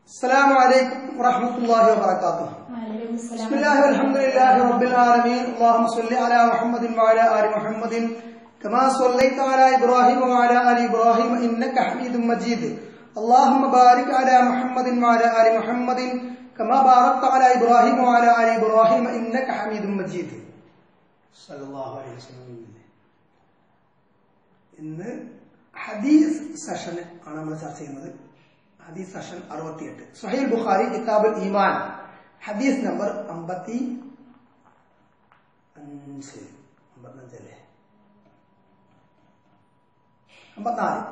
السلام عليكم ورحمة الله وبركاته وعليكم السلام بسم الله والحمد لله رب العالمين اللهم صل على محمد وعلى آل محمد كما صليت على إبراهيم وعلى آل إبراهيم إنك حميد مجيد اللهم بارك على محمد وعلى آل محمد كما باركت على إبراهيم وعلى آل إبراهيم إنك حميد مجيد صلى الله عليه وسلم ഇന്ന് ഹദീസ് സെഷൻ ആണ് നമ്മൾ ചർച്ച ചെയ്യുന്നത് ഹദീസ് സെഷൻ അറുപത്തിയെട്ട് സുഹൈൽ ബുഖാരി കിതാബുൽ ഈമാൻ ഹദീസ് നമ്പർ അമ്പത്തി അഞ്ച് അമ്പത്തഞ്ചല്ലേ അമ്പത്തിനാല്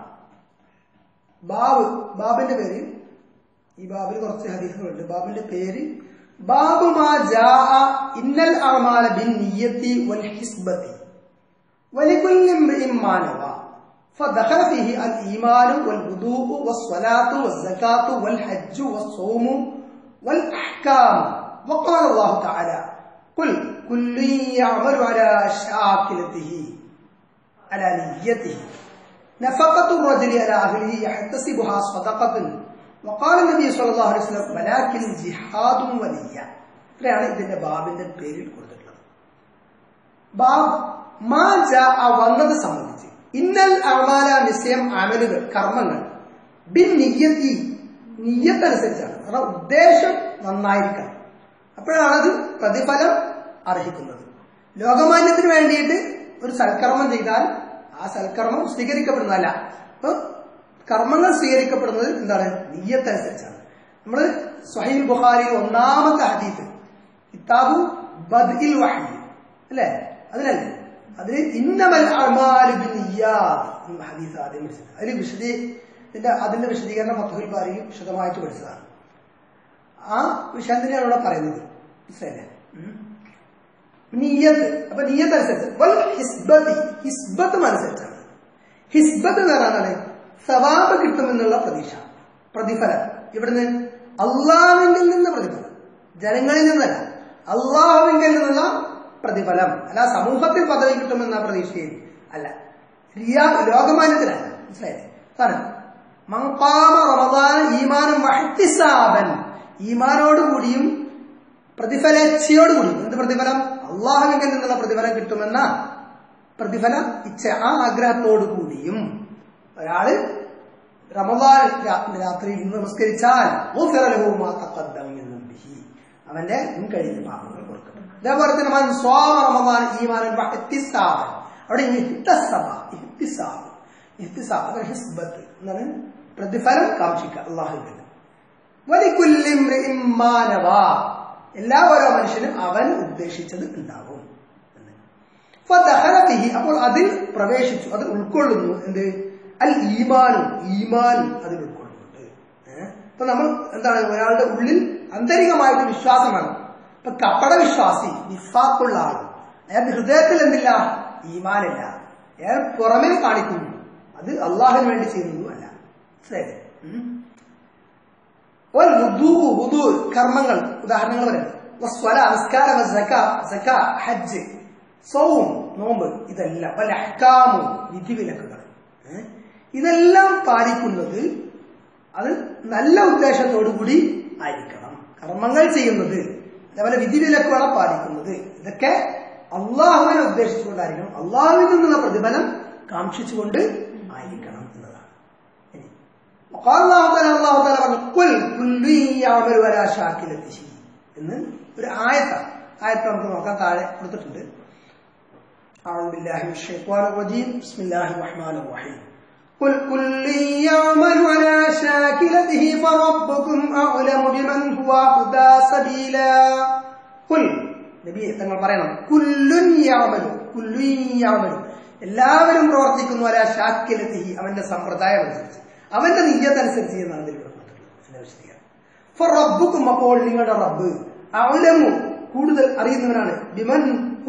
ബാബ് ബാബിന്റെ പേര് ഈ ബാബിൽ കുറച്ച് ഹദീസുകളുണ്ട് ബാബിന്റെ പേര് ബാബു മാ ജാ ഇന്നൽ അഅമാല ബിൻ നിയ്യത്തി വൽ ഹിസ്ബത്തി ولكل امرئ ما نوى فدخل فيه الإيمان والوضوء والصلاة والزكاة والحج والصوم والأحكام وقال الله تعالى قل كل يعمل على شاكلته على نيته نفقة الرجل على أهله يحتسبها صدقة وقال النبي صلى الله عليه وسلم ولكن جهاد وليا ഇത്രയാണ് ഇതിന്റെ ബാബിന്റെ പേരിൽ കൊടുത്തിട്ടുള്ളത് ബാബ് മാ ജാ വന്നത് സംബന്ധിച്ച് ഇന്നൽ അമാല നിശ്ചയം അമലുകൾ കർമ്മങ്ങൾ ബിൻ നിയ്യത്തി നിയ്യത്തനുസരിച്ചാണ് കാരണം ഉദ്ദേശം നന്നായിരിക്കണം അപ്പോഴാണ് അത് പ്രതിഫലം അർഹിക്കുന്നത് ലോകമാന്യത്തിന് വേണ്ടിയിട്ട് ഒരു സൽക്കർമ്മം ചെയ്താൽ ആ സൽക്കർമ്മം സ്വീകരിക്കപ്പെടുന്നതല്ല അപ്പൊ കർമ്മങ്ങൾ സ്വീകരിക്കപ്പെടുന്നത് എന്താണ് നിയ്യത്തനുസരിച്ചാണ് നമ്മൾ സ്വഹീൽ ബുഖാരി ഒന്നാമത്തെ ഹദീത്ത് കിതാബു ബദ്ഇൽ വഹി അല്ലേ അതിലല്ലേ അതിന് ഇന്നമൽ അമാലു ബിന്നിയ്യാത്ത് എന്ന ഹദീസ് ആദ്യം പഠിച്ചത് അതിൽ വിശദീ ഇതിന്റെ അതിന്റെ വിശദീകരണം ഫത്തുൽ ബാരിയിൽ വിശദമായിട്ട് പഠിച്ചതാണ് ആ വിഷയം തന്നെയാണ് ഇവിടെ പറയുന്നത് മനസ്സിലല്ലേ നീയത്ത് അപ്പൊ നീയത്ത് അനുസരിച്ച് വൽ ഹിസ്ബത്തി ഹിസ്ബത്ത് അനുസരിച്ചാണ് ഹിസ്ബത്ത് എന്ന് പറഞ്ഞാൽ സവാബ് കിട്ടുമെന്നുള്ള പ്രതീക്ഷ പ്രതിഫലം ഇവിടുന്ന് അള്ളാഹുവിങ്കിൽ നിന്ന് പ്രതിഫലം ജനങ്ങളിൽ നിന്നല്ല അള്ളാഹുവിങ്കിൽ നിന്നുള്ള പ്രതിഫലം അല്ല സമൂഹത്തിൽ പദവി കിട്ടുമെന്ന പ്രതീക്ഷയിൽ അല്ല റിയാ ലോകമാന്യത്തിലല്ല മനസ്സിലായില്ലേ കാരണം മങ്കാമ റമദാൻ ഈമാനും വഹത്തിസാബൻ ഈമാനോടുകൂടിയും പ്രതിഫലേച്ഛയോടുകൂടിയും എന്ത് പ്രതിഫലം അള്ളാഹുവിങ്കിൽ നിന്നുള്ള പ്രതിഫലം കിട്ടുമെന്ന പ്രതിഫല ഇച്ഛ ആ ആഗ്രഹത്തോടു കൂടിയും ഒരാള് റമദാൻ രാത്രി നമസ്കരിച്ചാൽ അവന്റെ മുൻകഴിഞ്ഞ പാപങ്ങൾ കൊടുക്കപ്പെടും അതേപോലെ തന്നെ മൻ സ്വാമ റമദാൻ ഈമാനൻ വഹത്തിസാബൻ അവിടെ ഇഹ്തിസാബ ഇഹ്തിസാബ് ഇഹ്തിസാബ് അതാണ് ഹിസ്ബത്ത് എന്നാണ് പ്രതിഫലം കാക്ഷിക്കുക അള്ളാഹുവിൽ എല്ലാ ഓരോ മനുഷ്യനും അവൻ ഉദ്ദേശിച്ചത് ഉണ്ടാവും അപ്പോൾ അതിൽ പ്രവേശിച്ചു അത് ഉൾക്കൊള്ളുന്നു എന്ത് അൽ ഈമാനും ഈമാനും അതിൽ ഉൾക്കൊള്ളുന്നുണ്ട് അപ്പൊ നമ്മൾ എന്താണ് ഒരാളുടെ ഉള്ളിൽ ആന്തരികമായിട്ട് വിശ്വാസം വേണം ഇപ്പൊ കപട വിശ്വാസി നിഫാക്കുള്ള ആൾ അയാൾക്ക് ഹൃദയത്തിൽ എന്തില്ല ഈമാനില്ല അയാൾ പുറമേ കാണിക്കുന്നു അത് അള്ളാഹിന് വേണ്ടി ചെയ്യുന്നു അല്ല കർമ്മങ്ങൾ ഉദാഹരണങ്ങൾ പറയുന്നത് ഹജ്ജ് സൗം നോമ്പ് ഇതെല്ലാം വല്ല അഹ്കാമും വിധിവിലക്കുകൾ ഇതെല്ലാം പാലിക്കുന്നത് അത് നല്ല ഉദ്ദേശത്തോടു കൂടി ആയിരിക്കണം കർമ്മങ്ങൾ ചെയ്യുന്നത് അതേപോലെ വിധിവിലക്കുകളെ പാലിക്കുന്നത് ഇതൊക്കെ അള്ളാഹുവിനെ ഉദ്ദേശിച്ചുകൊണ്ടായിരിക്കണം അള്ളാഹുവിൽ നിന്നുള്ള പ്രതിഫലം കാക്ഷിച്ചുകൊണ്ട് ആയിരിക്കണം എന്നതാണ് എന്ന് ഒരു ആയത്ത ആയത്ത നമുക്ക് നോക്കാൻ താഴെ കൊടുത്തിട്ടുണ്ട് أعوذ بالله من الشيطان الرجيم بسم الله الرحمن الرحيم قل كل يعمل على شاكلته فربكم أعلم بمن هو أهدى سبيلا قل നബി തങ്ങൾ പറയണം കുല്ലുൻ യാമലു കുല്ലുൻ യാമലു എല്ലാവരും പ്രവർത്തിക്കുന്നു അല്ല ഷാക്കിലെത്തി അവന്റെ സമ്പ്രദായം അനുസരിച്ച് അവന്റെ നീയത്തനുസരിച്ച് എന്നാണ് ഇതിൽ വിശദീകരണം റബ്ബുക്കും അപ്പോൾ നിങ്ങളുടെ റബ്ബ് അവലമു കൂടുതൽ അറിയുന്നവനാണ് ബിമൻ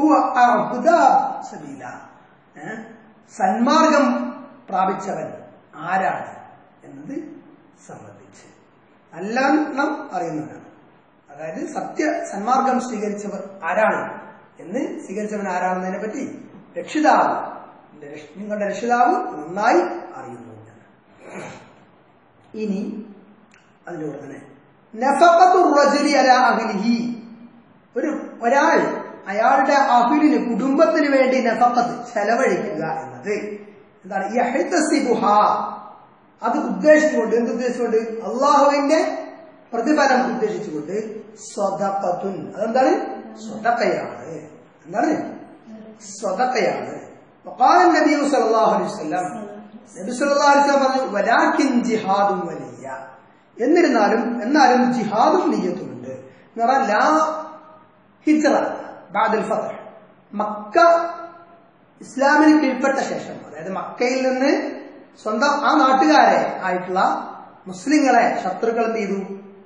സബീല സന്മാർഗം പ്രാപിച്ചവൻ ആരാണ് എന്നത് സംബന്ധിച്ച് നല്ലെണ്ണം അറിയുന്നവനാണ് അതായത് സത്യ സന്മാർഗം സ്വീകരിച്ചവർ ആരാണ് എന്ന് സ്വീകരിച്ചവൻ ആരാണെന്നതിനെ പറ്റി രക്ഷിതാവ് നിങ്ങളുടെ രക്ഷിതാവ് നന്നായി അറിയുന്നു ഇനി അതിലൂടെ തന്നെ നഫഖത്തു റജുലി അലാ അഹ്ലിഹി ഒരു ഒരാൾ അയാളുടെ അഹിലിന് കുടുംബത്തിന് വേണ്ടി നഫഖത്ത് ചെലവഴിക്കുക എന്നത് എന്താണ് യഹ്തസിബുഹ അത് ഉദ്ദേശിച്ചുകൊണ്ട് എന്ത് ഉദ്ദേശിച്ചുകൊണ്ട് അള്ളാഹുവിന്റെ പ്രതിഫലം ഉദ്ദേശിച്ചുകൊണ്ട് സ്വതപ്പത്തുൻ അതെന്താണ് സ്വതക്കയാണ് എന്താണ് സ്വതക്കയാണ് وقال النبي صلى الله عليه وسلم നബി സല്ലല്ലാഹു അലൈഹി വസല്ലം പറഞ്ഞു വലാകിൻ ജിഹാദും വലിയ എന്നിരുന്നാലും എന്നാലും ജിഹാദും നിയ്യത്തുമുണ്ട് എന്ന് പറഞ്ഞാൽ ലാ ഹിജ്റ ബാദൽ ഫതഹ് മക്ക ഇസ്ലാമിന് കീഴ്പ്പെട്ട ശേഷം അതായത് മക്കയിൽ നിന്ന് സ്വന്തം ആ നാട്ടുകാരെ ആയിട്ടുള്ള മുസ്ലിങ്ങളെ ശത്രുക്കൾ എന്ത് ചെയ്തു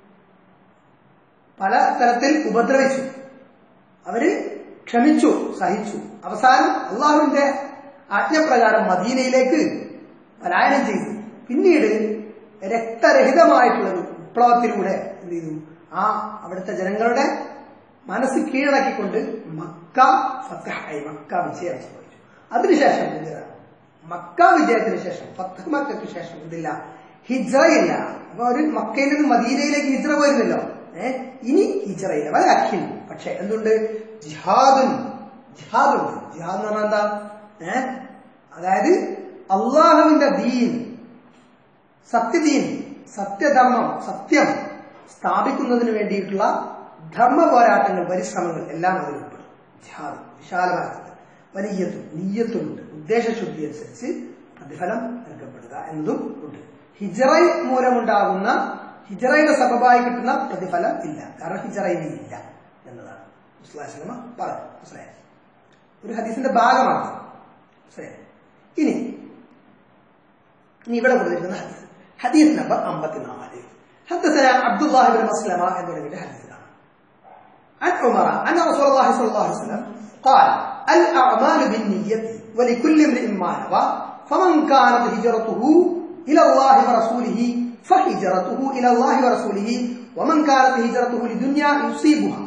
പല തരത്തിൽ ഉപദ്രവിച്ചു അവര് ക്ഷമിച്ചു സഹിച്ചു അവസാനം അള്ളാഹുവിന്റെ ആജ്ഞപ്രകാരം മദീനയിലേക്ക് പലായനം ചെയ്തു പിന്നീട് രക്തരഹിതമായിട്ടുള്ള ഒരു വിപ്ലവത്തിലൂടെ എന്ത് ചെയ്തു ആ അവിടുത്തെ ജനങ്ങളുടെ മനസ്സ് കീഴടക്കിക്കൊണ്ട് മക്ക ഫത്തഹായി മക്ക വിജയം സംഭവിച്ചു അതിനുശേഷം എന്ത് മക്ക വിജയത്തിന് ശേഷം ഫത്തഹ് മക്കയ്ക്ക് ശേഷം എന്തില്ല ഹിജ്റയില്ല അപ്പൊ ഒരു മക്കയിൽ നിന്ന് മദീനയിലേക്ക് ഹിജ്റ പോയിരുന്നല്ലോ ഏഹ് ഇനി ഹിജ്റയില്ല വല അഖിൽ പക്ഷെ എന്തുണ്ട് ജിഹാദുൻ ജിഹാദുണ്ട് ജിഹാദ് എന്ന് പറഞ്ഞാൽ എന്താ ഏഹ് അതായത് അള്ളാഹുവിന്റെ ദീൻ സത്യദീൻ സത്യധർമ്മം സത്യം സ്ഥാപിക്കുന്നതിന് വേണ്ടിയിട്ടുള്ള ധർമ്മ പോരാട്ടങ്ങൾ പരിശ്രമങ്ങൾ എല്ലാം അതിലുണ്ട് ജിഹാദ് വിശാലമായ വലിയത്തും നീയത്തുമുണ്ട് ഉദ്ദേശശുദ്ധി അനുസരിച്ച് പ്രതിഫലം നൽകപ്പെടുക എന്നതും ഉണ്ട് ഹിജറൈ മൂലമുണ്ടാകുന്ന ഹിജറയുടെ സബബായി കിട്ടുന്ന പ്രതിഫലം ഇല്ല കാരണം ഹിജറയിന് ഇല്ല എന്നതാണ് മുസ്ലാസ്ലമ പറഞ്ഞു മനസ്സിലായി ഒരു ഹദീസിന്റെ ഭാഗമാണ് മനസ്സിലായി ഇനി ഇനി ഇവിടെ കൊടുത്തിരിക്കുന്ന ഹദീസ് ഹദീസ് നമ്പർ അമ്പത്തിനാല് حدثنا عبد الله بن مسلمة എന്ന് തുടങ്ങിയ ഹദീസിലാണ് عن عمر أن رسول الله صلى الله عليه وسلم قال الأعمال بالنية ولكل امرئ ما نوى فمن كانت هجرته إلى الله ورسوله فهجرته إلى الله ورسوله ومن كانت هجرته لدنيا يصيبها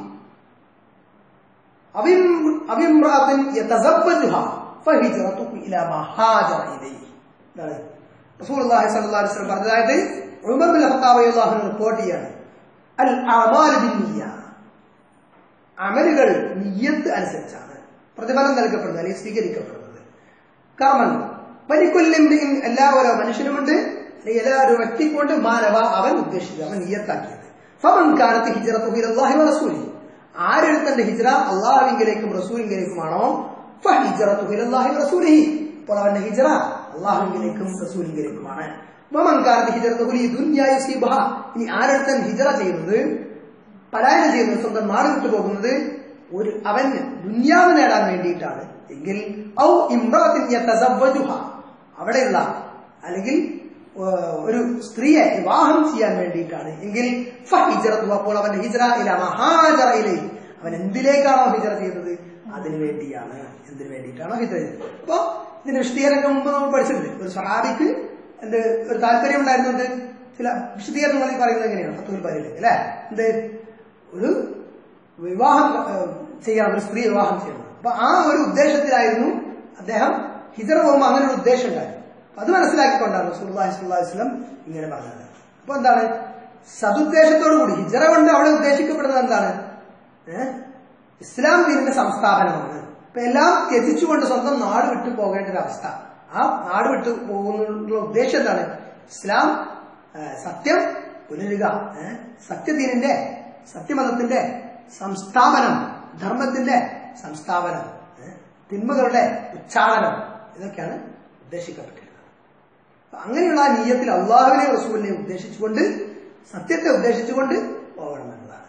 أو امرأة يتزوجها فهجرته إلى ما هاجر إليه റസൂൽ അള്ളാഹി സല്ലല്ലാഹു അലൈഹി വസല്ലം പറഞ്ഞതായത് ഉമർ ബിൻ ഖത്താബ് റളിയല്ലാഹു അൻഹു റിപ്പോർട്ട് ചെയ്യാണ് അൽ അമാൽ ബിന്നിയ്യ അമലുകൾ നിയ്യത്ത് അനുസരിച്ചാണ് പ്രതിഫലം നൽകപ്പെടുന്നത് അല്ലെങ്കിൽ സ്വീകരിക്കപ്പെടുന്നത് കർമ്മങ്ങൾ പരിക്കൊല്ലിന്റെയും എല്ലാ ഓരോ മനുഷ്യനുമുണ്ട് അല്ലെങ്കിൽ എല്ലാ ഒരു വ്യക്തിക്കൊണ്ട് മാനവ അവൻ ഉദ്ദേശിച്ചത് അവൻ നിയ്യത്താക്കിയത് ഫമൻ കാലത്ത് ഹിജറത്ത് അള്ളാഹി റസൂലി ആരെടുത്തന്റെ ഹിജ്റ അള്ളാഹുവിങ്കിലേക്കും റസൂലിങ്കിലേക്കുമാണോ ഫഹിജറത്തു അള്ളാഹി റസൂലിഹി അപ്പോൾ അവന്റെ ഹിജ്റ അള്ളാഹുവിലേക്കും റസൂലിലേക്കുമാണ് മമൻകാരന്റെ ഹിജറത്തുലി ദുന്യായ സീബഹ ഇനി ആരെടുത്തൻ ഹിജറ ചെയ്യുന്നത് പലായനം ചെയ്യുന്നത് സ്വന്തം നാട് വിട്ടു പോകുന്നത് ഒരു അവൻ ദുന്യാവ് നേടാൻ വേണ്ടിയിട്ടാണ് എങ്കിൽ ഔ ഇമ്രാത്തിൻ അവിടെയുള്ള അല്ലെങ്കിൽ ഒരു സ്ത്രീയെ വിവാഹം ചെയ്യാൻ വേണ്ടിയിട്ടാണ് എങ്കിൽ ഹിജറത്തു അപ്പോൾ അവന്റെ ഹിജറ ഇല മഹാജറയിലെ അവൻ എന്തിലേക്കാണോ ഹിജറ ചെയ്തത് അതിനു വേണ്ടിയാണ് എന്തിനു വേണ്ടിയിട്ടാണോ ഹിജറ ചെയ്തത് അപ്പോ ഇതിന്റെ വിശദീകരണങ്ങൾ മുമ്പ് നമ്മൾ പഠിച്ചിട്ടുണ്ട് ഒരു സഹാബിക്ക് എന്ത് ഒരു താല്പര്യം ഉണ്ടായിരുന്നത് ചില വിശദീകരണങ്ങളിൽ പറയുന്നത് എങ്ങനെയാണ് ഫത്തുൽ പറയില്ലേ അല്ലെ എന്ത് ഒരു വിവാഹം ചെയ്യണം ഒരു സ്ത്രീ വിവാഹം ചെയ്യണം അപ്പൊ ആ ഒരു ഉദ്ദേശത്തിലായിരുന്നു അദ്ദേഹം ഹിജറ പോകുമ്പോൾ അങ്ങനെ ഒരു ഉദ്ദേശം ഉണ്ടായിരുന്നു അത് മനസ്സിലാക്കിക്കൊണ്ടാണ് റസൂലുള്ളാഹി സ്വല്ലല്ലാഹു അലൈഹി വസല്ലം ഇങ്ങനെ പറഞ്ഞത് അപ്പൊ എന്താണ് സതുദ്ദേശത്തോടു കൂടി ഹിജറ കൊണ്ട് അവിടെ ഉദ്ദേശിക്കപ്പെടുന്നത് എന്താണ് ഏഹ് ഇസ്ലാം ദീനിന്റെ സംസ്ഥാപനമാണ് ഇപ്പൊ എല്ലാം ത്യജിച്ചുകൊണ്ട് സ്വന്തം നാട് വിട്ടു പോകേണ്ട ഒരു അവസ്ഥ ആ നാട് വിട്ടു പോകുന്നുള്ള ഉദ്ദേശം എന്താണ് ഇസ്ലാം സത്യം പുലരുക സത്യദീനിന്റെ സത്യമതത്തിന്റെ സംസ്ഥാപനം ധർമ്മത്തിന്റെ സംസ്ഥാപനം തിന്മകളുടെ ഉച്ചാടനം ഇതൊക്കെയാണ് ഉദ്ദേശിക്കപ്പെട്ടിരുന്നത് അങ്ങനെയുള്ള ആ നീയത്തിൽ അള്ളാഹുവിനെ റസൂലിനെ ഉദ്ദേശിച്ചുകൊണ്ട് സത്യത്തെ ഉദ്ദേശിച്ചുകൊണ്ട് പോകണം എന്നതാണ്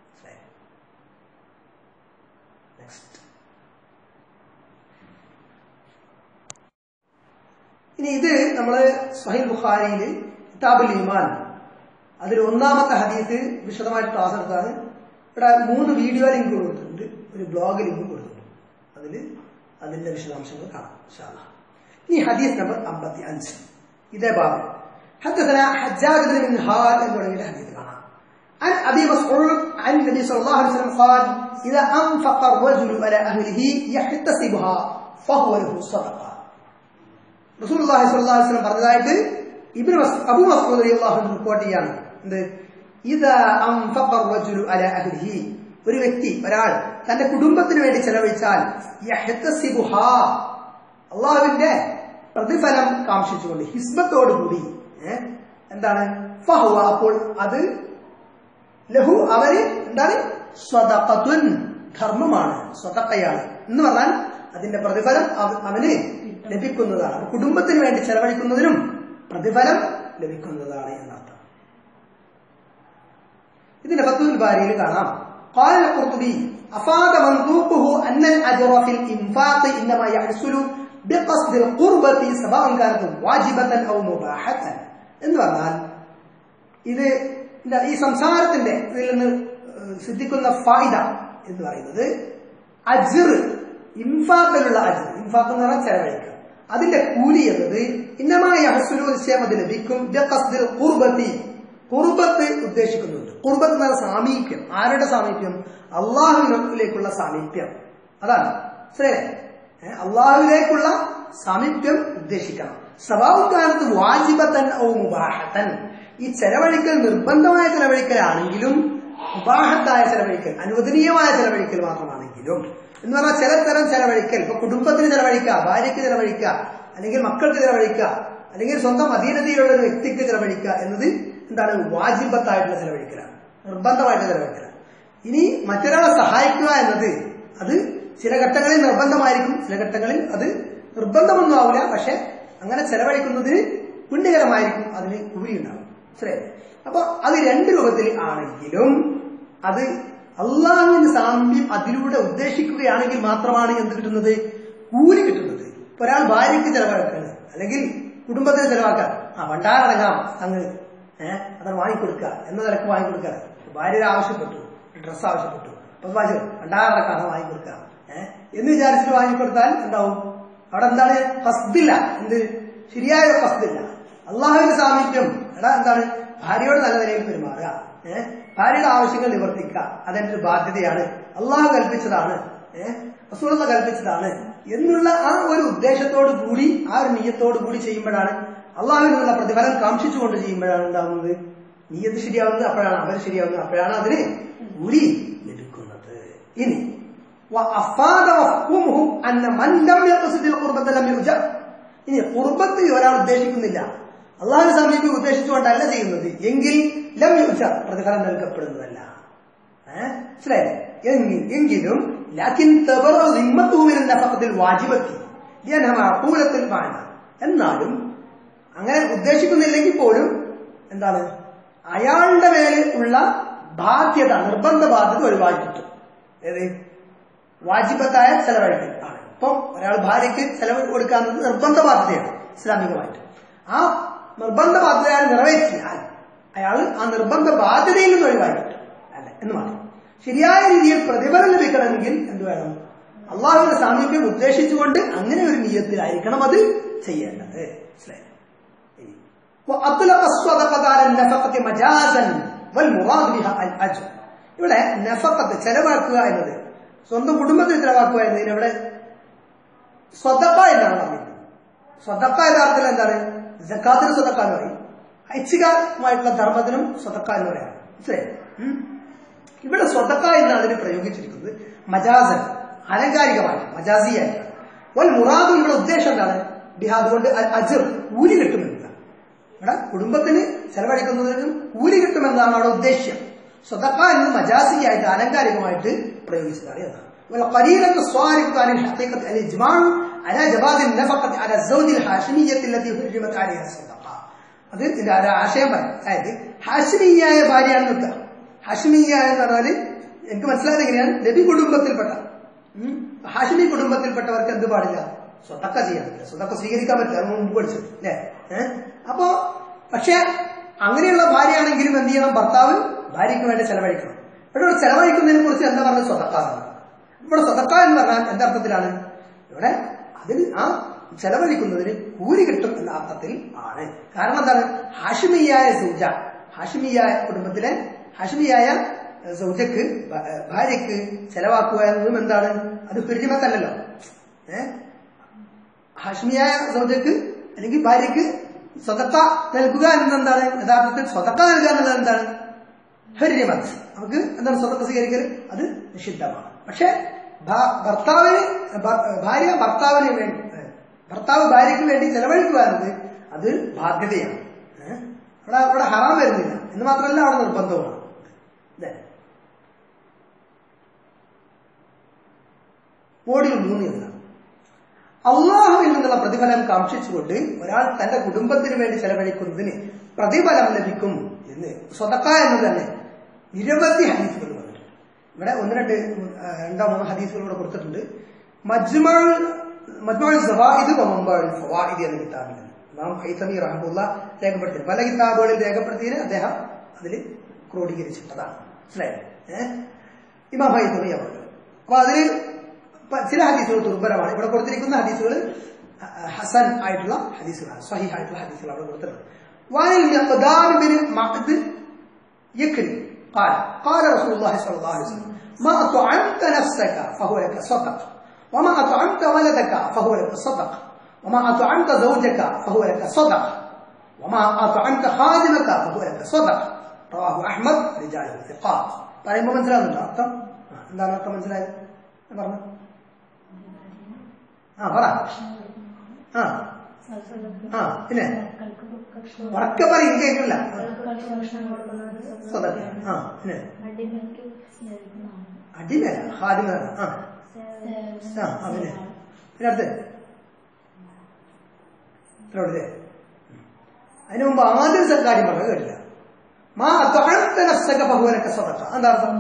നെക്സ്റ്റ് ഇനി ഇത് നമ്മള് സഹീൽ ബുഖാരിയിൽ കിതാബുൽ ഈമാൻ അതിൽ ഒന്നാമത്തെ ഹദീസ് വിശദമായിട്ട് ക്ലാസ് എടുത്താണ് ഇവിടെ മൂന്ന് വീഡിയോ ലിങ്ക് കൊടുത്തിട്ടുണ്ട് ഒരു ബ്ലോഗ് ലിങ്ക് കൊടുത്തിട്ടുണ്ട് അതിൽ അതിന്റെ വിശദാംശങ്ങൾ കാണാം ഇൻഷാല്ലാ ഇനി ഹദീസ് നമ്പർ അമ്പത്തി അഞ്ച് ഇതേ ബാബ് حدثنا حجاج بن منهال എന്ന് തുടങ്ങിയ ഹദീസ് കാണാം عن ابي مسعود عن النبي صلى الله عليه وسلم قال اذا انفق الرجل على اهله يحتسبها فهو له صدقه റസൂലുള്ളാഹി സ്വല്ലല്ലാഹു അലൈഹി വസല്ലം പറഞ്ഞതായിട്ട് ഇബ്നു അബൂ മസ്ഊദ് റളിയല്ലാഹു അൻഹു റിപ്പോർട്ട് ചെയ്യാണ് എന്ത് ഇതാ അൻഫഖ الرجل على أهله ഒരു വ്യക്തി ഒരാൾ തന്റെ കുടുംബത്തിന് വേണ്ടി ചെലവഴിച്ചാൽ യഹ്തസിബുഹാ അള്ളാഹുവിന്റെ പ്രതിഫലം കാക്ഷിച്ചുകൊണ്ട് ഹിസ്ബത്തോടുകൂടി ഏഹ് എന്താണ് ഫഹുവ അപ്പോൾ അത് ലഹു അവന് എന്താണ് സ്വതക്കത്തുൻ ധർമ്മമാണ് സ്വതക്കയാണ് എന്ന് പറഞ്ഞാൽ അതിന്റെ പ്രതിഫലം അവ- അവന് ലഭിക്കുന്നതാണ് അപ്പൊ കുടുംബത്തിന് വേണ്ടി ചെലവഴിക്കുന്നതിനും പ്രതിഫലം ലഭിക്കുന്നതാണ് എന്നർത്ഥം ഇതിന്റെ ഫത്തുൽ ബാരിയിൽ കാണാം قال القرطبي أفاد منطوقه أن الأجر في الإنفاق إنما يحصل بقصد القربة سواء كانت واجبة أو مباحة എന്ന് പറഞ്ഞാൽ ഇത് എന്താ ഈ സംസാരത്തിന്റെ ഇതിൽ നിന്ന് ഏഹ്, സിദ്ധിക്കുന്ന ഫായിദ എന്ന് പറയുന്നത് അജിർ ഇൻഫാക്കിലുള്ള അജിർ ഇൻഫാക്ക് എന്ന് പറഞ്ഞാൽ ചെലവഴിക്കുക അതിന്റെ കൂലി എന്നത് ഇന്നമായ ഹസുലു നിശ്ചയം അത് ലഭിക്കും ബിഖസ്ദിൽ ഖുർബത്തി കുർബത്ത് ഉദ്ദേശിക്കുന്നുണ്ട് കുർബത്ത് എന്ന് പറഞ്ഞ സാമീപ്യം ആരുടെ സാമീപ്യം അള്ളാഹുവിലേക്കുള്ള സാമീപ്യം അതാണ് ശരിയല്ലേ ഏ, അള്ളാഹുവിലേക്കുള്ള സാമീപ്യം ഉദ്ദേശിക്കണം സ്വഭാവക്കാലത്ത് വാജിബത്തൻ ഓ മുബാഹത്തൻ ഈ ചെലവഴിക്കൽ നിർബന്ധമായ ചെലവഴിക്കലാണെങ്കിലും മുബാഹത്തായ ചെലവഴിക്കൽ അനുവദനീയമായ ചെലവഴിക്കൽ മാത്രമാണെങ്കിലും എന്ന് പറഞ്ഞാൽ ചില തരം ചെലവഴിക്കൽ ഇപ്പൊ കുടുംബത്തിന് ചെലവഴിക്കുക ഭാര്യയ്ക്ക് ചെലവഴിക്കുക അല്ലെങ്കിൽ മക്കൾക്ക് ചെലവഴിക്കുക അല്ലെങ്കിൽ സ്വന്തം അധീനതയിലുള്ള ഒരു വ്യക്തിക്ക് ചെലവഴിക്കുക എന്നത് എന്താണ് വാജിബത്തായിട്ടുള്ള ചെലവഴിക്കലാണ് നിർബന്ധമായിട്ടുള്ള ചെലവഴിക്കലാണ് ഇനി മറ്റൊരാളെ സഹായിക്കുക എന്നത് അത് ചില ഘട്ടങ്ങളിൽ നിർബന്ധമായിരിക്കും ചില ഘട്ടങ്ങളിൽ അത് നിർബന്ധമൊന്നും ആവില്ല പക്ഷെ അങ്ങനെ ചെലവഴിക്കുന്നതിന് പുണ്യകരമായിരിക്കും അതിന് കൂലിയുണ്ടാവും ശരിയല്ലേ അപ്പൊ അത് രണ്ട് രൂപത്തിൽ ആണെങ്കിലും അത് അള്ളാഹുവിന്റെ സാമ്യം അതിലൂടെ ഉദ്ദേശിക്കുകയാണെങ്കിൽ മാത്രമാണ് എന്ത് കിട്ടുന്നത് കൂലി കിട്ടുന്നത് ഇപ്പൊ ഒരാൾ ഭാര്യയ്ക്ക് ചെലവാക്കാണ് അല്ലെങ്കിൽ കുടുംബത്തിന് ചെലവാക്കാൻ ആ ഭണ്ടാരടങ്ങാം അങ്ങ് ഏഹ് അതാണ് വാങ്ങിക്കൊടുക്കുക എന്ന നിലക്ക് വാങ്ങിക്കൊടുക്കുക ഭാര്യ ആവശ്യപ്പെട്ടു ഡ്രസ്സ് ആവശ്യപ്പെട്ടു അപ്പൊ വാങ്ങിച്ചു ഭണ്ടാരടക്കാണ് വാങ്ങിക്കൊടുക്കുക ഏഹ് എന്ന് വിചാരിച്ചിട്ട് വാങ്ങിക്കൊടുത്താൽ എന്താവും അവിടെ എന്താണ് ഫസ്ദില്ല എന്ത് ശരിയായ ഫസ്ദില്ല അള്ളാഹുവിന്റെ സാമീപ്യം എടാ എന്താണ് ഭാര്യയോട് നല്ല നിലയിൽ പെരുമാറുക ഏഹ് ഭാര്യയുടെ ആവശ്യങ്ങൾ നിവർത്തിക്കുക അതെന്റെ ഒരു ബാധ്യതയാണ് അള്ളാഹു കൽപ്പിച്ചതാണ് ഏഹ് റസൂലുള്ള കൽപ്പിച്ചതാണ് എന്നുള്ള ആ ഒരു ഉദ്ദേശത്തോടു കൂടി ആ ഒരു നീയത്തോടു കൂടി ചെയ്യുമ്പോഴാണ് അള്ളാഹുവിനുള്ള പ്രതിഫലം കാക്ഷിച്ചുകൊണ്ട് ചെയ്യുമ്പോഴാണ് ഉണ്ടാവുന്നത് നീയത്ത് ശരിയാവുന്നത് അപ്പോഴാണ് അവർ ശരിയാവുന്നത് അപ്പോഴാണ് അതിന് കൂലി ലഭിക്കുന്നത് ഇനി وأفاد مفهومه أن من لم يقصد القربة لم يؤجر ഇനി കുർബത്ത് ഒരാൾ ഉദ്ദേശിക്കുന്നില്ല അള്ളാഹു സമീപം ഉദ്ദേശിച്ചുകൊണ്ടല്ല ചെയ്യുന്നത് എങ്കിൽ ലം യുജ പ്രതിഫലം നൽകപ്പെടുന്നതല്ല ഏഹ് മനസ്സിലായില്ലേ എങ്കിൽ- എങ്കിലും ലാക്കിൻ തബറ ദിമ്മത്തൂമിൽ നഫഖത്തിൽ വാജിബത്തി ലിയൻഹ മഅഖൂലത്തുൽ മഅന എന്നാലും അങ്ങനെ ഉദ്ദേശിക്കുന്നില്ലെങ്കിൽ പോലും എന്താണ് അയാളുടെ മേലെ ഉള്ള ബാധ്യത നിർബന്ധ ബാധ്യത ഒഴിവാക്കി കിട്ടും ഏത് വാജിബത്തായ ചെലവഴിക്കൽ ആണ് ഇപ്പം ഒരാൾ ഭാര്യയ്ക്ക് ചെലവ് കൊടുക്കാവുന്നത് നിർബന്ധ ബാധ്യതയാണ് ഇസ്ലാമികമായിട്ട് ആ നിർബന്ധ ബാധ്യത അയാൾ നിറവേറ്റിയാൽ അയാൾ ആ നിർബന്ധ ബാധ്യതയിൽ നിന്ന് ഒഴിവാക്കിയിട്ട് അല്ല എന്ന് മാത്രം ശരിയായ രീതിയിൽ പ്രതിഫലം ലഭിക്കണമെങ്കിൽ എന്ത് വേണം അള്ളാഹുവിന്റെ സാമീപ്യം ഉദ്ദേശിച്ചുകൊണ്ട് അങ്ങനെ ഒരു നീയത്തിലായിരിക്കണം അത് ചെയ്യേണ്ടത് മനസ്സിലായില്ലേ? ഇനി. وأطلق الصدقة على النفقة مجازا والمراد بها الأجر ഇവിടെ നഫക്കത്ത് ചെലവാക്കുക എന്നത് സ്വന്തം കുടുംബത്തിൽ ചെലവാക്കുക എന്നതിന് ഇവിടെ സ്വതക്ക എന്നാണ് പറഞ്ഞത് സ്വതക്ക യഥാർത്ഥത്തിൽ എന്താണ് ജക്കാത്തിന് സ്വതക്ക എന്ന് പറയും ഐച്ഛികമായിട്ടുള്ള ധർമ്മത്തിനും സ്വതക്ക എന്ന് പറയാം മനസ്സിലായോ ഉം? ഇവിടെ സ്വതക്ക എന്നാണ് അതിന് പ്രയോഗിച്ചിരിക്കുന്നത് മജാസൻ അലങ്കാരികമായിട്ട് മജാസിയായിട്ട് വൽ മുറാദ് ഇവിടെ ഉദ്ദേശം എന്താണ് ബിഹാ അതുകൊണ്ട് അൽ അജിർ കൂലി കിട്ടുമെന്നതാണ് ഇവിടെ കുടുംബത്തിന് ചെലവഴിക്കുന്നതിനും കൂലി കിട്ടുമെന്നാണ് അവിടെ ഉദ്ദേശ്യം സ്വതക്ക എന്ന് മജാസിയായിട്ട് അലങ്കാരികമായിട്ട് പ്രയോഗിച്ചതാണ് എന്നാണ് والقليلة الصارفة عن الحقيقة الإجماع على جواز النفقة على الزوج الحاشمية التي حرمت عليها الصدقة അത് ഇതിന്റെ ഒരു ആശയം പറയും അതായത് ഹാഷിമിയായ ഭാര്യയാണെന്ന് വെക്കുക ഹാഷിമിയ എന്ന് പറഞ്ഞാല് എനിക്ക് മനസ്സിലായത് എങ്ങനെയാണ് നബി കുടുംബത്തിൽപ്പെട്ട ഉം, ഹാഷിമി കുടുംബത്തിൽപ്പെട്ടവർക്ക് എന്ത് പാടില്ല സ്വതക്ക ചെയ്യാൻ പറ്റില്ല സ്വതക്ക സ്വീകരിക്കാൻ പറ്റില്ല അത് മുമ്പ് പഠിച്ചു അല്ലേ ഏഹ് അപ്പോ പക്ഷെ അങ്ങനെയുള്ള ഭാര്യയാണെങ്കിലും എന്ത് ചെയ്യണം ഭർത്താവ് ഭാര്യയ്ക്ക് വേണ്ടി ചെലവഴിക്കണം ഇവിടെ ഒരു ചെലവഴിക്കുന്നതിനെ കുറിച്ച് എന്താ പറഞ്ഞത് സ്വതക്ക എന്നാണ്. ഇവിടെ സ്വതക്ക എന്ന് പറഞ്ഞാൽ എന്തർത്ഥത്തിലാണ് ഇവിടെ അതിന് ആ ചെലവഴിക്കുന്നതിന് കൂലി കിട്ടും എന്ന അർത്ഥത്തിൽ ആണ് കാരണം എന്താണ് ഹാഷിമിയായ സൂജ ഹാഷിമിയായ കുടുംബത്തിലെ ഹാഷിമിയായ ഏഹ്, സൗജക്ക് ഭ- ഏഹ്, ഭാര്യയ്ക്ക് ചെലവാക്കുക എന്നതും എന്താണ് അത് പെരുമത്തല്ലല്ലോ ഏഹ് ഹാഷ്മിയായ സൗജക്ക് അല്ലെങ്കിൽ ഭാര്യയ്ക്ക് സ്വതക്ക നൽകുക എന്നെന്താണ് യഥാർത്ഥത്തിൽ സ്വതക്ക നൽകുക എന്നുള്ളത് എന്താണ് ഹരിമത് നമുക്ക് എന്താണ് സ്വതക്ക സ്വീകരിക്കൽ അത് നിഷിദ്ധമാണ് പക്ഷെ ഭ- ഭർത്താവിന് ഭ- ഭാര്യ ഭർത്താവിന് വേണ്ടി ഏ, ഭർത്താവ് ഭാര്യയ്ക്ക് വേണ്ടി ചെലവഴിക്കുക എന്നത് അത് ബാധ്യതയാണ് ഏ? അവിടെ അവിടെ ഹറാം വരുന്നില്ല എന്ന് മാത്രമല്ല അവിടെ നിർബന്ധവുമാണ് അതെ മോഡിൽ മൂന്ന് എന്ന് അള്ളാഹുവിൽ നിന്നുള്ള പ്രതിഫലം കാക്ഷിച്ചുകൊണ്ട് ഒരാൾ തന്റെ കുടുംബത്തിന് വേണ്ടി ചെലവഴിക്കുന്നതിന് പ്രതിഫലം ലഭിക്കും എന്ന് സ്വതക്ക എന്ന് തന്നെ നിരവധി ഹദീസുകൾ വന്നിട്ടുണ്ട് ഇവിടെ ഒന്ന് രണ്ട് ആ, രണ്ടോ മൂന്നോ ഹദീസുകൾ ഇവിടെ കൊടുത്തിട്ടുണ്ട് മജ്മൾ മജ്മൾ സവായിദ് വമമ്പൾ ഫവായിദ് എന്ന കിതാബിൽ നാം ഹൈസമി റഹമുല്ല രേഖപ്പെടുത്തി പല കിതാബുകളിൽ രേഖപ്പെടുത്തിയതിന് അദ്ദേഹം അതിൽ ക്രോഡീകരിച്ചിട്ടതാണ് മനസ്സിലായോ ഏഹ് ഇമാം ഹൈസമി അവർ അപ്പൊ അതിൽ പ- ചില ഹദീസുകൾ ദുർബലമാണ് ഇവിടെ കൊടുത്തിരിക്കുന്ന ഹദീസുകൾ ഹസൻ ആയിട്ടുള്ള ഹദീസുകളാണ് സ്വഹീഹ് ആയിട്ടുള്ള ഹദീസുകൾ അവിടെ കൊടുത്തിട്ടുണ്ട് വാനിൽ മിഖ്ദാർ ബിൻ മഅദ് يكري قال قال رسول الله صلى الله عليه وسلم ما أطعمت نفسك فهو لك صدق وما أطعمت ولدك فهو لك صدق وما أطعمت زوجك فهو لك صدق وما أطعمت خادمك فهو لك صدق رواه أحمد رجاله ثقات പറയുമ്പോൾ മനസ്സിലാവുന്നുണ്ടോ അർത്ഥം ആ, എന്താണ് അർത്ഥം മനസ്സിലായത് ഞാൻ പറഞ്ഞു ആ പറ ആ ആ പിന്നെ ഉറക്കെ പറയും കേൾക്കില്ല സ്വതക്ക ആ പിന്നെ അടിമേല ഹാദിമേല ആ ആ ആ, പിന്നെ പിന്നെ അടുത്ത് ഇത്രയോടല്ലേ അതിനു മുമ്പ് ആദ്യം കാര്യം പറഞ്ഞത് കേട്ടില്ല മാ തൊഴത്ത നഫ്സക ബഹുവനക്ക സ്വതക്ക എന്താ അർത്ഥം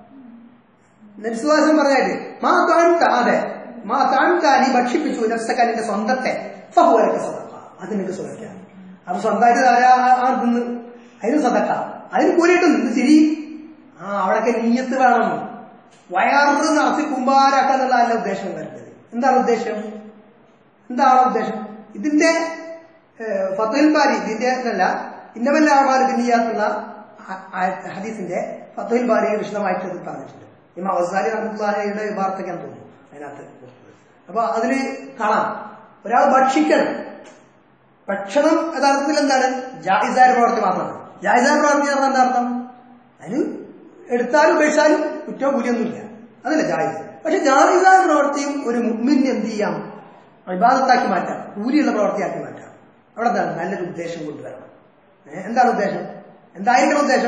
നരിസുവാസം പറഞ്ഞായിട്ട് മാ തൊഴത്ത അതെ മാ താഴ്ത്ത നീ ഭക്ഷിപ്പിച്ചു നഫ്സക നിന്റെ സ്വന്തത്തെ ഫഹുവനക്ക സ്വതക്ക അത് നിനക്ക് സ്വതക്കാം അപ്പൊ സ്വന്തമായിട്ട് ആരാ ആ തിന്ന് അതിന് സ്വതക്ക അതിന് കൂലിയിട്ടും ഇത് ശരി ആ അവിടൊക്കെ നീയത്ത് വേണം വയറ് നടത്തി കുമ്പാരാക്കാന്നുള്ള അല്ല ഉദ്ദേശം വരുന്നത് എന്താണ് ഉദ്ദേശം എന്താണ് ഉദ്ദേശം ഇതിന്റെ ഏഹ്, ഫത്തുൽ ബാരി ഇതിന്റെ അല്ല ഇന്നവല്ല ആമാൽ ബിന്നിയാത്തുള്ള ഹദീസിന്റെ ഫത്തുൽ ബാരിയെ വിശദമായിട്ട് അത് പറഞ്ഞിട്ടുണ്ട് ഇമാം വസാലി റഹ്മുള്ളാഹിയുടെ വാർത്തയ്ക്കാൻ തോന്നുന്നു അതിനകത്ത് കൊടുത്തത്. അപ്പൊ അതില് കാണാം ഒരാൾ ഭക്ഷിക്കണം ഭക്ഷണം യഥാർത്ഥത്തിൽ എന്താണ് ജായിസായ പ്രവർത്തി മാത്രമാണ് ജായിസായ പ്രവർത്തി എന്ന് പറഞ്ഞാൽ എന്താ അർത്ഥം അതിന് എടുത്താലും ഉപേക്ഷിച്ചാലും കുറ്റവും കൂലിയൊന്നുമില്ല അതല്ല ജായിസ് പക്ഷെ ജായിസായ പ്രവർത്തിയും ഒരു മുമ്മിന് എന്ത് ചെയ്യാം വിവാദത്താക്കി മാറ്റാം കൂലിയുള്ള പ്രവർത്തിയാക്കി മാറ്റാം അവിടെ എന്താണ് നല്ലൊരു ഉദ്ദേശം കൊണ്ടുവരണം ഏ, എന്താണ് ഉദ്ദേശം എന്തായിരിക്കണം ഉദ്ദേശം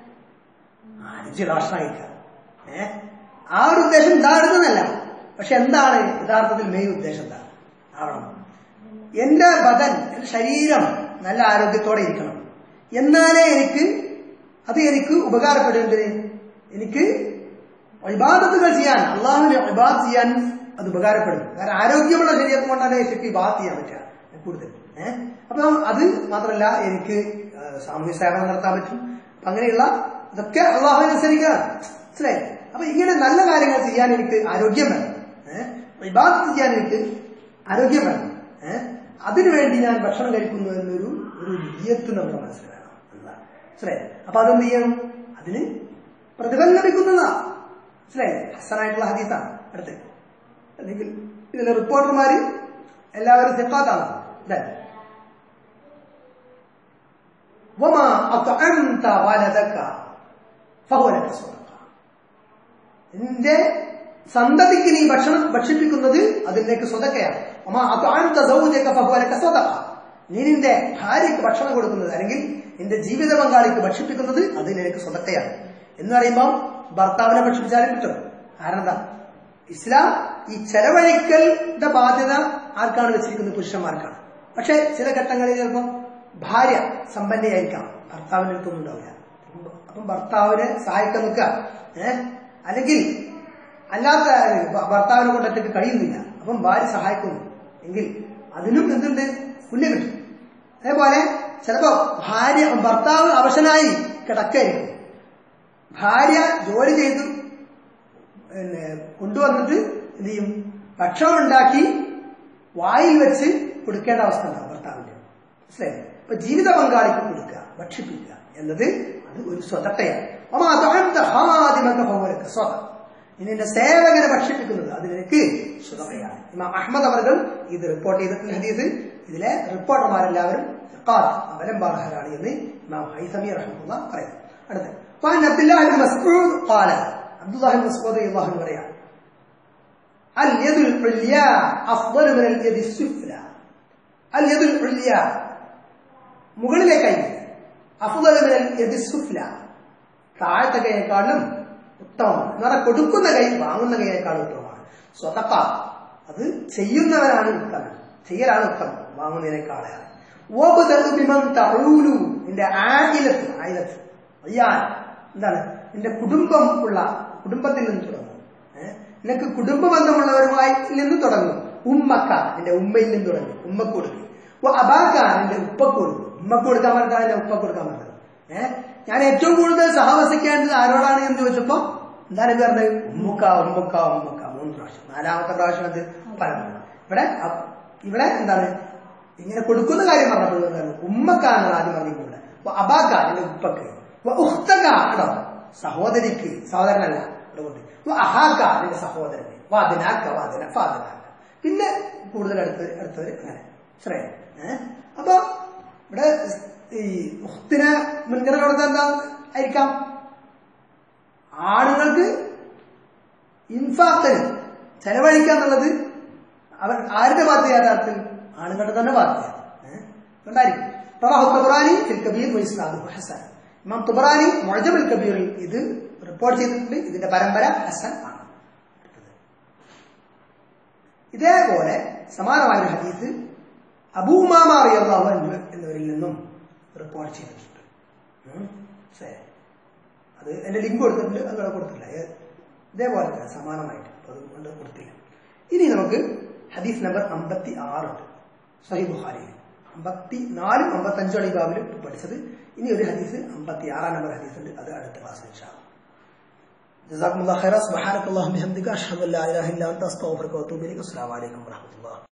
അടിച്ച് ഭക്ഷണമായിരിക്കാം ഏ ആ ഒരു ഉദ്ദേശം ഉണ്ടാകുന്നതല്ല പക്ഷെ എന്താണ് യഥാർത്ഥത്തിൽ മെയിൻ ഉദ്ദേശം എന്താണ് ആവണം എന്റെ ബദൻ എന്റെ ശരീരം നല്ല ആരോഗ്യത്തോടെ ഇരിക്കണം എന്നാലേ എനിക്ക് അത് എനിക്ക് ഉപകാരപ്പെടുന്നത് എനിക്ക് ഇബാദത്തുകൾ ചെയ്യാൻ അള്ളാഹുവിനെ ഇബാദ് ചെയ്യാൻ അത് ഉപകാരപ്പെടും കാരണം ആരോഗ്യമുള്ള ശരീരം കൊണ്ടാണ് എനിക്ക് ഇബാദ് ചെയ്യാൻ പറ്റുക കൂടുതൽ ഏഹ് അപ്പൊ അത് മാത്രമല്ല എനിക്ക് ആ, സാമൂഹ്യ സേവനം നടത്താൻ പറ്റും അപ്പൊ അങ്ങനെയുള്ള ഇതൊക്കെ അള്ളാഹുവിനെ അനുസരിക്കുക മനസ്സിലായി അപ്പൊ ഇങ്ങനെ നല്ല കാര്യങ്ങൾ ചെയ്യാൻ എനിക്ക് ആരോഗ്യം വേണം ഏഹ് ഇബാദത്ത് ചെയ്യാൻ എനിക്ക് ആരോഗ്യം വേണം ഏഹ് അതിനുവേണ്ടി ഞാൻ ഭക്ഷണം കഴിക്കുന്നു എന്നൊരു ഒരു നിയത്ത് നമ്മുടെ മനസ്സിൽ വേണം എന്നതാണ് മനസ്സിലായി അപ്പൊ അതെന്ത് ചെയ്യണം അതിന് പ്രതിഫലം ലഭിക്കുന്നതാ മനസ്സിലായി ഹസനായിട്ടുള്ള ഹദീസാണ് അടുത്ത് അല്ലെങ്കിൽ ഇതിലെ റിപ്പോർട്ടർമാര് എല്ലാവരും സിഫാത്താണ് ഇതല്ലേ وما أطعمت ولدك فهو لك صدقة നിന്റെ സന്തതിക്ക് നീ ഭക്ഷണം ഭക്ഷിപ്പിക്കുന്നത് അതിലേക്ക് സ്വതക്കയാണ് അമ്മ അതാഴ്ത്ത സൗജക ഫഹുവലക്ക സ്വതക്ക നീ നിന്റെ ഭാര്യയ്ക്ക് ഭക്ഷണം കൊടുക്കുന്നത് അല്ലെങ്കിൽ നിന്റെ ജീവിത പങ്കാളിക്ക് ഭക്ഷിപ്പിക്കുന്നത് അത് നിനക്ക് സ്വതക്കയാണ് എന്ന് പറയുമ്പോൾ ഭർത്താവിനെ ഭക്ഷിപ്പിച്ചാലും കിട്ടും കാരണം എന്താ ഇസ്ലാം ഈ ചെലവഴിക്കലിന്റെ ബാധ്യത ആർക്കാണ് വെച്ചിരിക്കുന്നത് പുരുഷന്മാർക്കാണ് പക്ഷെ ചില ഘട്ടങ്ങളിൽ ചിലപ്പം ഭാര്യ സമ്പന്നയായിരിക്കാം ഭർത്താവിന്റെ അടുത്തൊന്നും ഉണ്ടാവില്ല അപ്പം ഭർത്താവിനെ സഹായിക്കാൻ നിൽക്കുക ഏഹ് അല്ലെങ്കിൽ അല്ലാത്ത ഭ- ഭർത്താവിനെ കൊണ്ടൊക്കെ കഴിയുന്നില്ല അപ്പം ഭാര്യ സഹായിക്കുന്നു എങ്കിൽ അതിനും എന്തുണ്ട് പുണ്യം കിട്ടും അതേപോലെ ചിലപ്പോ ഭാര്യ ഭർത്താവ് അവശനായി കിടക്കായിരിക്കും ഭാര്യ ജോലി ചെയ്ത് പിന്നെ കൊണ്ടുവന്നിട്ട് എന്ത് ചെയ്യും ഭക്ഷണം ഉണ്ടാക്കി വായിൽ വെച്ച് കൊടുക്കേണ്ട അവസ്ഥ ഉണ്ടാവും ഭർത്താവിന്റെ മനസ്സിലായി അപ്പൊ ജീവിത പങ്കാളിക്ക് കൊടുക്കുക ഭക്ഷിപ്പിക്കുക എന്നത് അത് ഒരു സ്വതട്ടയാണ് അമ്മ അതാഴ്ത്ത ഹാദിമൊക്കെ പോലൊക്കെ സ്വതം ഇനി എന്റെ സേവകനെ ഭക്ഷിപ്പിക്കുന്നത് അത് നിനക്ക് സ്വതയാണ് ഇമാം അഹമ്മദ് അവർ ഇത് റിപ്പോർട്ട് ചെയ്തിട്ടുള്ള ഹദീസ് ഇതിലെ റിപ്പോർട്ടർമാരെല്ലാവരും സിഖാത്ത്, അവലംബാർഹരാണ് എന്ന് ഇമാം ഹൈസമി റഹ്മുള്ള പറയുന്നു അടുത്ത് وعن عبد الله بن مسعود قال عبد الله بن مسعود رضي الله عنه പറയാം اليد العليا أفضل من اليد السفلى اليد العليا മുകളിലെ കൈ അഫ്ദൽ മിൻ اليد السفلى താഴത്തെ കൈയെക്കാളും ഉത്തമമാണ് എന്ന് പറഞ്ഞാൽ കൊടുക്കുന്ന കൈ വാങ്ങുന്ന കൈയേക്കാളും ഉത്തമമാണ് സ്വതക്ക അത് ചെയ്യുന്നവരാണ് ഉത്തമൻ ചെയ്യലാണ് ഉത്തമം വാങ്ങുന്നതിനേക്കാളേറെ നിന്റെ ആയിലത്ത് ആയിലത്ത് അയ്യാൻ എന്താണ് നിന്റെ കുടുംബം ഉള്ള കുടുംബത്തിൽ നിന്ന് തുടങ്ങും ഏഹ് നിനക്ക് കുടുംബ ബന്ധമുള്ളവരുമായി നിന്ന് തുടങ്ങും ഉമ്മക്ക നിന്റെ ഉമ്മയിൽ നിന്ന് തുടങ്ങും ഉമ്മക്ക് കൊടുക്കും അബാക്ക നിന്റെ ഉപ്പക്ക് കൊടുക്കും ഉമ്മക്ക് കൊടുക്കാൻ പറഞ്ഞാൽ എന്റെ ഉപ്പക്ക് കൊടുക്കാൻ പറഞ്ഞത് ഏഹ് ഞാൻ ഏറ്റവും കൂടുതൽ സഹവസിക്കേണ്ടത് ആരോടാണ് എന്ന് ചോദിച്ചപ്പോ എന്താണ് ഇത് പറഞ്ഞത് ഉമ്മുക്ക ഉമ്മുക്ക ഉമ്മുക്ക മൂന്ന് പ്രാവശ്യം നാലാമത്തെ പ്രാവശ്യം അത് പറഞ്ഞു ഇവിടെ അ- ഇവിടെ എന്താണ് ഇങ്ങനെ കൊടുക്കുന്ന കാര്യം പറഞ്ഞപ്പോൾ എന്താണ് ഉമ്മക്കാണ് ആദ്യം പറഞ്ഞിട്ടുള്ളത് അപ്പൊ അബാക്ക എന്റെ ഉപ്പക്ക് വ ഉഖ്തക കേട്ടോ സഹോദരിക്ക് സഹോദരനല്ല അതുകൊണ്ട് വ അഹാക്ക നിന്റെ സഹോദരന് വാദിനാക്ക വാദിന ഫാദിനാക്ക പിന്നെ കൂടുതൽ അടുത്ത് അടുത്തവര് അങ്ങനെ ശ്രേയ ഏഹ് അപ്പൊ ഇവിടെ ഈ ഉഖ്തിനെ മുൻഗണന കൊടുത്താൽ എന്താ ആയിരിക്കാം ആണുങ്ങൾക്ക് ഇൻഫാത്തിന് ചെലവഴിക്കുക എന്നുള്ളത് അവർ ആരുടെ ബാധ്യത യഥാർത്ഥത്തിൽ ആണുങ്ങളുടെ തന്നെ ബാധ്യത ഏഹ്? ഉണ്ടായിരിക്കും റവാഹു തുബറാനി ഫിൽ കബീർ വൈസ്ലാദു ഹസൻ ഇമാം തുബറാനി മുഅജമുൽ കബീറിൽ ഇത് റിപ്പോർട്ട് ചെയ്തിട്ടുണ്ട് ഇതിന്റെ പരമ്പര ഹസൻ ആണ് ഇതേപോലെ സമാനമായ ഒരു ഹദീസ് അബൂമാമ അറിയാഹു അൻഹു എന്നിവരിൽ നിന്നും റിപ്പോർട്ട് ചെയ്തിട്ടുണ്ട് ഉം. ശരി. അത് എന്റെ ലിങ്ക് കൊടുത്തിട്ടുണ്ട് അത് ഇവിടെ കൊടുത്തില്ല ഏ- ഇതേപോലെ തന്നെ സമാനമായിട്ട് അപ്പൊ അതുകൊണ്ട് കൊടുത്തില്ല ഇനി നമുക്ക് ഹദീസ് നമ്പർ അമ്പത്തി ആറുണ്ട് സഹി ബുഖാരിയിൽ അമ്പത്തി നാലും അമ്പത്തി അഞ്ചാണ് ഈ ബാബിൽ പഠിച്ചത് ഇനി ഒരു ഹദീസ് അമ്പത്തി ആറാം നമ്പർ ഹദീസ് ഉണ്ട് അത് അടുത്ത ക്ലാസ്സിൽ ഇൻഷാ جزاكم الله خيرا سبحانك اللهم وبحمدك اشهد ان لا اله الا انت استغفرك واتوب اليك السلام عليكم ورحمه الله